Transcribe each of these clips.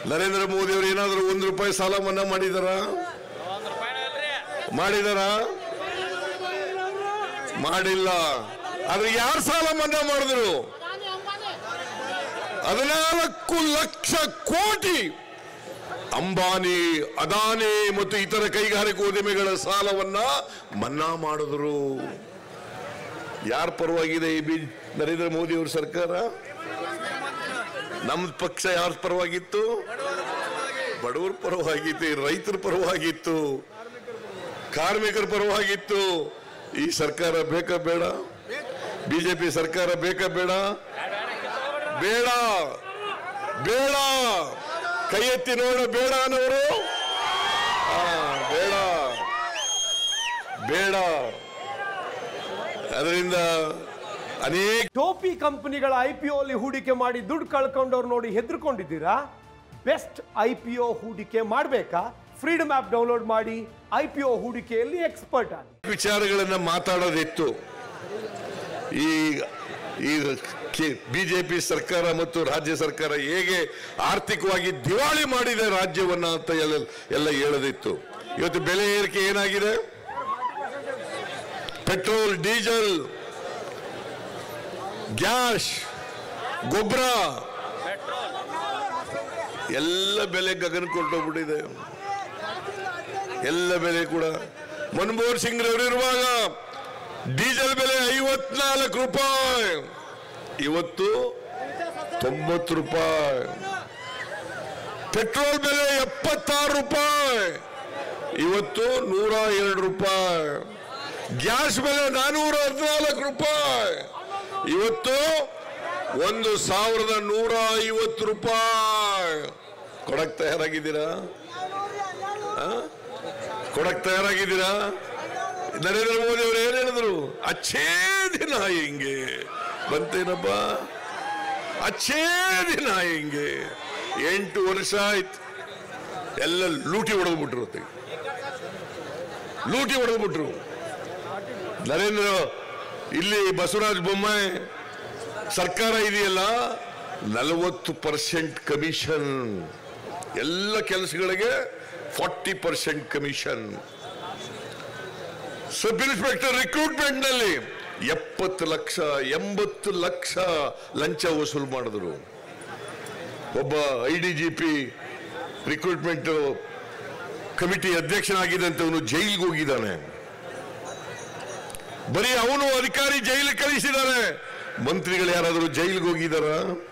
ನರೇಂದ್ರ ಮೋದಿ ಅವರು ಏನಾದರೂ ಒಂದು ರೂಪಾಯಿ ಸಾಲ ಮನ್ನಾ ಮಾಡಿದಾರ ಮಾಡಿದಾರ ಮಾಡಿಲ್ಲ ಆದ್ರೆ ಯಾರು ಸಾಲ ಮನ್ನಾ ಮಾಡಿದ್ರು ಹದಿನಾಲ್ಕು ಲಕ್ಷ ಕೋಟಿ ಅಂಬಾನಿ ಅದಾನಿ ಮತ್ತು ಇತರ ಕೈಗಾರಿಕೋದ್ಯಮಿಗಳ ಸಾಲವನ್ನ ಮನ್ನಾ ಮಾಡಿದ್ರು ಯಾರ ಪರವಾಗಿದೆ ಈ ಬಿ ನರೇಂದ್ರ ಮೋದಿ ಅವ್ರ ಸರ್ಕಾರ ನಮ್ಮ ಪಕ್ಷ ಯಾರ ಪರವಾಗಿತ್ತು ಬಡವರ ಪರವಾಗಿತ್ತು ಈ ರೈತರ ಪರವಾಗಿತ್ತು ಕಾರ್ಮಿಕರ ಪರವಾಗಿತ್ತು ಈ ಸರ್ಕಾರ ಬೇಕಾ ಬೇಡ ಬಿಜೆಪಿ ಸರ್ಕಾರ ಬೇಕಾ ಬೇಡ ಬೇಡ ಬೇಡ ಕೈ ಎತ್ತಿ ನೋಡ ಬೇಡ ಅನ್ನೋರು ಆ, ಬೇಡ ಬೇಡ ಅದರಿಂದ ಅನೇಕ ಟೋಪಿ ಕಂಪನಿಗಳ ಐ ಪಿ ಅಲ್ಲಿ ಹೂಡಿಕೆ ಮಾಡಿ ದುಡ್ಡು ಕಳ್ಕೊಂಡವ್ರು ನೋಡಿ ಹೆದರ್ಕೊಂಡಿದ್ದೀರಾ ಬೆಸ್ಟ್ ಐ ಪಿ ಒ ಹೂಡಿಕೆ ಮಾಡಬೇಕಾ ಫ್ರೀಡಮ್ ಆ್ಯಪ್ ಡೌನ್ಲೋಡ್ ಮಾಡಿ ಐ ಪಿ ಒ ಹೂಡಿಕೆಯಲ್ಲಿ ಎಕ್ಸ್ಪರ್ಟ್ ಆಗಿ ವಿಚಾರಗಳನ್ನ ಮಾತಾಡೋದಿತ್ತು ಈ ಈ ಬಿಜೆಪಿ ಸರ್ಕಾರ ಮತ್ತು ರಾಜ್ಯ ಸರ್ಕಾರ ಹೇಗೆ ಆರ್ಥಿಕವಾಗಿ ದಿವಾಳಿ ಮಾಡಿದೆ ರಾಜ್ಯವನ್ನ ಅಂತ ಎಲ್ಲ ಎಲ್ಲ ಹೇಳೋದಿತ್ತು ಇವತ್ತು ಬೆಲೆ ಏರಿಕೆ ಏನಾಗಿದೆ ಪೆಟ್ರೋಲ್ ಡೀಸೆಲ್ ಗ್ಯಾಸ್ ಗೊಬ್ಬರ ಎಲ್ಲ ಬೆಲೆ ಗಗನ ಕೊಟ್ಟೋಗ್ಬಿಟ್ಟಿದೆ ಎಲ್ಲ ಬೆಲೆ ಕೂಡ ಮನಮೋಹನ್ ಸಿಂಗ್ ರವರು ಇರುವಾಗ ಡೀಸೆಲ್ ಬೆಲೆ ಐವತ್ನಾಲ್ಕು ರೂಪಾಯಿ ಇವತ್ತು ತೊಂಬತ್ತು ರೂಪಾಯಿ ಪೆಟ್ರೋಲ್ ಬೆಲೆ ಎಪ್ಪತ್ತಾರು ರೂಪಾಯಿ ಇವತ್ತು ನೂರ ಎರಡು ರೂಪಾಯಿ ಗ್ಯಾಸ್ ಬೆಲೆ ನಾನೂರ ಹದಿನಾಲ್ಕು ರೂಪಾಯಿ ಇವತ್ತು ಒಂದು ಸಾವಿರದ ನೂರ ಐವತ್ತು ರೂಪಾಯಿ ಕೊಡಕ್ ತಯಾರಾಗಿದ್ದೀರಾ ಆ? ಕೊಡಕ್ ತಯಾರಾಗಿದ್ದೀರಾ ನರೇಂದ್ರ ಮೋದಿ ಅವರು ಏನ್ ಹೇಳಿದ್ರು ಅಚ್ಚೇ ದಿನ ಹಿಂಗೆ ಬಂತೇನಪ್ಪ ಅಚ್ಚೇ ದಿನ ಹಿಂಗೆ ಎಂಟು ವರ್ಷ ಆಯ್ತು ಎಲ್ಲ ಲೂಟಿ ಹೊಡೆದ್ಬಿಟ್ರು ಹೊತ್ತಿಗೆ ಲೂಟಿ ಹೊಡೆದ್ಬಿಟ್ರು ನರೇಂದ್ರ ಇಲ್ಲಿ ಬಸವರಾಜ ಬೊಮ್ಮಾಯಿ ಸರ್ಕಾರ ಇದೆಯಲ್ಲ ನಲವತ್ತು ಪರ್ಸೆಂಟ್ ಕಮಿಷನ್ ಎಲ್ಲ ಕೆಲಸಗಳಿಗೆ forty percent commission sub inspector recruitment ನಲ್ಲಿ ಎಪ್ಪತ್ತು ಲಕ್ಷ ಎಂಬತ್ತು ಲಕ್ಷ ಲಂಚ ವಸೂಲು ಮಾಡಿದ್ರು ಒಬ್ಬ I D G P recruitment committee ಅಧ್ಯಕ್ಷನಾಗಿದ್ದಂತವನು ಜೈಲಿಗೆ ಹೋಗಿದ್ದಾನೆ ಬರೀ ಅವನು ಅಧಿಕಾರಿ ಜೈಲಿಗೆ ಕಳಿಸಿದ್ದಾರೆ ಮಂತ್ರಿಗಳು ಯಾರಾದರೂ ಜೈಲಿಗೆ ಹೋಗಿದಾರ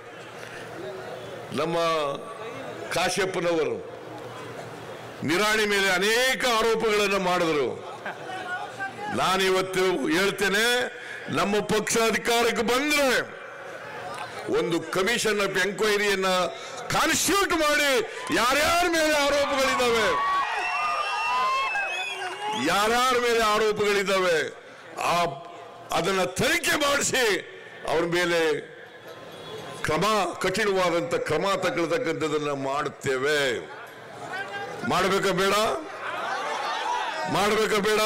ನಮ್ಮ ಕಾಶ್ಯಪ್ಪನವರು ನಿರಾಣಿ ಮೇಲೆ ಅನೇಕ ಆರೋಪಗಳನ್ನು ಮಾಡಿದ್ರು ನಾನಿವತ್ತು ಹೇಳ್ತೇನೆ ನಮ್ಮ ಪಕ್ಷ ಅಧಿಕಾರಕ್ಕೆ ಬಂದ್ರೆ ಒಂದು ಕಮಿಷನ್ ಆಫ್ ಎಂಕ್ವೈರಿಯನ್ನ ಕಾನ್ಸ್ಟಿಟ್ಯೂಟ್ ಮಾಡಿ ಯಾರ್ಯಾರ ಮೇಲೆ ಆರೋಪಗಳಿದ್ದಾವೆ ಯಾರ್ಯಾರ ಮೇಲೆ ಆರೋಪಗಳಿದ್ದಾವೆ ಆ ಅದನ್ನ ತನಿಖೆ ಮಾಡಿಸಿ ಅವ್ರ ಮೇಲೆ ಕ್ರಮ ಕಠಿಣವಾದಂತ ಕ್ರಮ ತಗೊಳ್ತಕ್ಕಂಥದ್ದನ್ನ ಮಾಡುತ್ತೇವೆ ಮಾಡಬೇಕಾ ಬೇಡ ಮಾಡಬೇಕಾ ಬೇಡ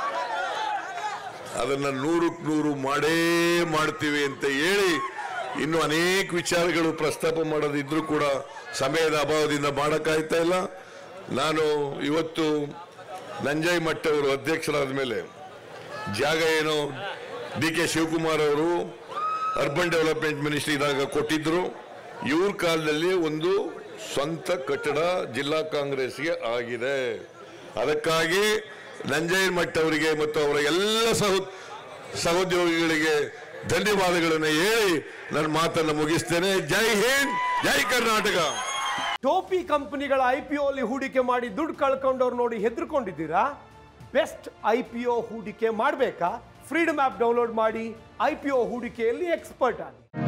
ಅದನ್ನ ನೂರಕ್ಕೆ ನೂರು ಮಾಡೇ ಮಾಡ್ತೀವಿ ಅಂತ ಹೇಳಿ ಇನ್ನು ಅನೇಕ ವಿಚಾರಗಳು ಪ್ರಸ್ತಾಪ ಮಾಡೋದಿದ್ರು ಕೂಡ ಸಮಯದ ಅಭಾವದಿಂದ ಮಾಡಕ್ಕಾಯ್ತಾ ಇಲ್ಲ ನಾನು ಇವತ್ತು ನಂಜಯ್ ಮಟ್ಟ ಅವರು ಅಧ್ಯಕ್ಷರಾದ ಮೇಲೆ ಜಾಗ ಏನು ಡಿ ಕೆ ಶಿವಕುಮಾರ್ ಅವರು ಅರ್ಬನ್ ಡೆವಲಪ್ಮೆಂಟ್ ಮಿನಿಸ್ಟ್ರಿ ಇದ್ದಾಗ ಕೊಟ್ಟಿದ್ರು ಇವ್ರ ಕಾಲದಲ್ಲಿ ಒಂದು ಸ್ವಂತ ಕಟ್ಟಡ ಜಿಲ್ಲಾ ಕಾಂಗ್ರೆಸ್ಗೆ ಆಗಿದೆ ಅದಕ್ಕಾಗಿ ನಂಜಯ್ಯ ಮಠ ಅವರಿಗೆ ಮತ್ತು ಅವರ ಎಲ್ಲ ಸಹ ಸಹೋದ್ಯೋಗಿಗಳಿಗೆ ಧನ್ಯವಾದಗಳನ್ನು ಹೇಳಿ ನನ್ನ ಮಾತನ್ನು ಮುಗಿಸ್ತೇನೆ ಜೈ ಹಿಂದ್ ಜೈ ಕರ್ನಾಟಕ ಟೋಪಿ ಕಂಪನಿಗಳ ಐ ಪಿ ಅಲ್ಲಿ ಹೂಡಿಕೆ ಮಾಡಿ ದುಡ್ಡು ಕಳ್ಕೊಂಡವ್ರು ನೋಡಿ ಹೆದರ್ಕೊಂಡಿದ್ದೀರಾ ಬೆಸ್ಟ್ ಐ ಪಿ ಒ ಹೂಡಿಕೆ ಮಾಡಬೇಕಾ ಫ್ರೀಡಮ್ ಆ್ಯಪ್ ಡೌನ್ಲೋಡ್ ಮಾಡಿ ಐ ಪಿ ಒ ಹೂಡಿಕೆಯಲ್ಲಿ ಎಕ್ಸ್ಪರ್ಟ್ ಆಗಿ